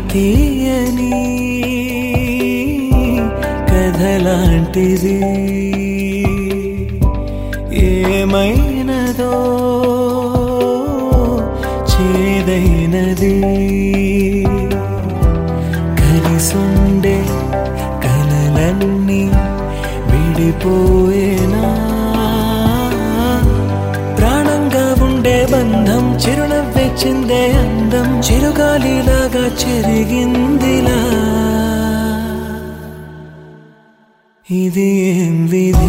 తీయని కథలాంటిది ఏమైనదో చేదైనది కలిసుండే కలలన్నీ విడిపోయేనా ప్రాణంగా ఉండే బంధం చిరునవ్వే చిందే అందం చిరుగాలిలాగా చెరిగిందిలా ఇది ఏం విధి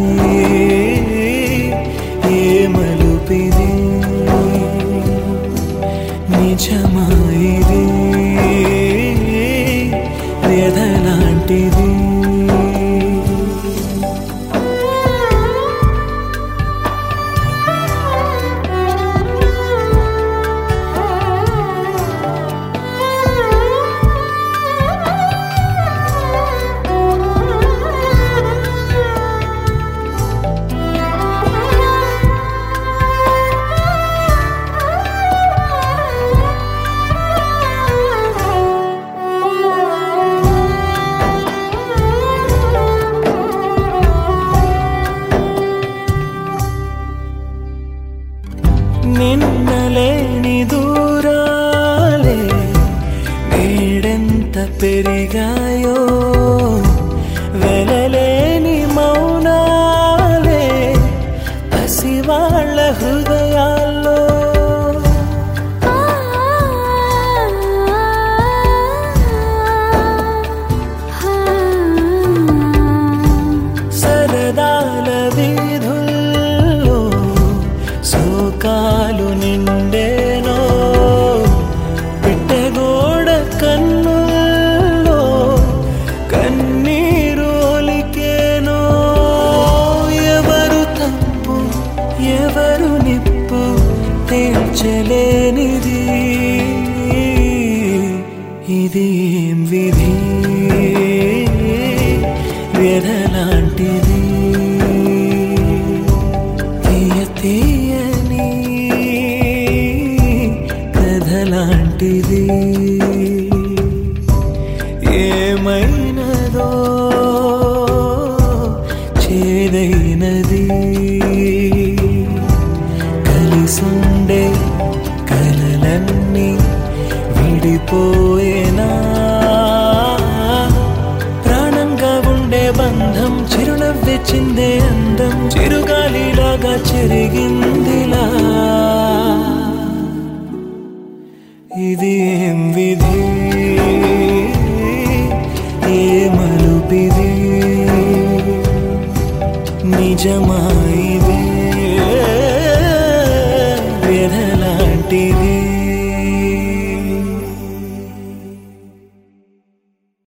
ఏ మలుపిది నిజమా ఇది వ్యధలాంటిది నిన్నలేని దూరాలే నేడెంత పెరిగాయో వెలలేని మౌనాలే పసివాళ్ళ హృదయాల్లో సరదాల వీధుల్లో శోకాలు నిండేనో పిట్టగోడ కన్నుల్లో కన్నీరు ఒలికేనో ఎవరు తప్పు ఎవరు నిప్పు తేల్చలేనిది ఇది ఏం విధి వ్యధలాంటిది తీయ తీయని కథలాంటిది ఏమైనదో చేదైనది కలిసుండే కలలన్నీ విడిపోయేనా ప్రాణంగా ఉండే బంధం చిరునవ్వె చిందే అందం చిరుగాలిలాగా చెరిగిందిలా ఇది ఏం విధి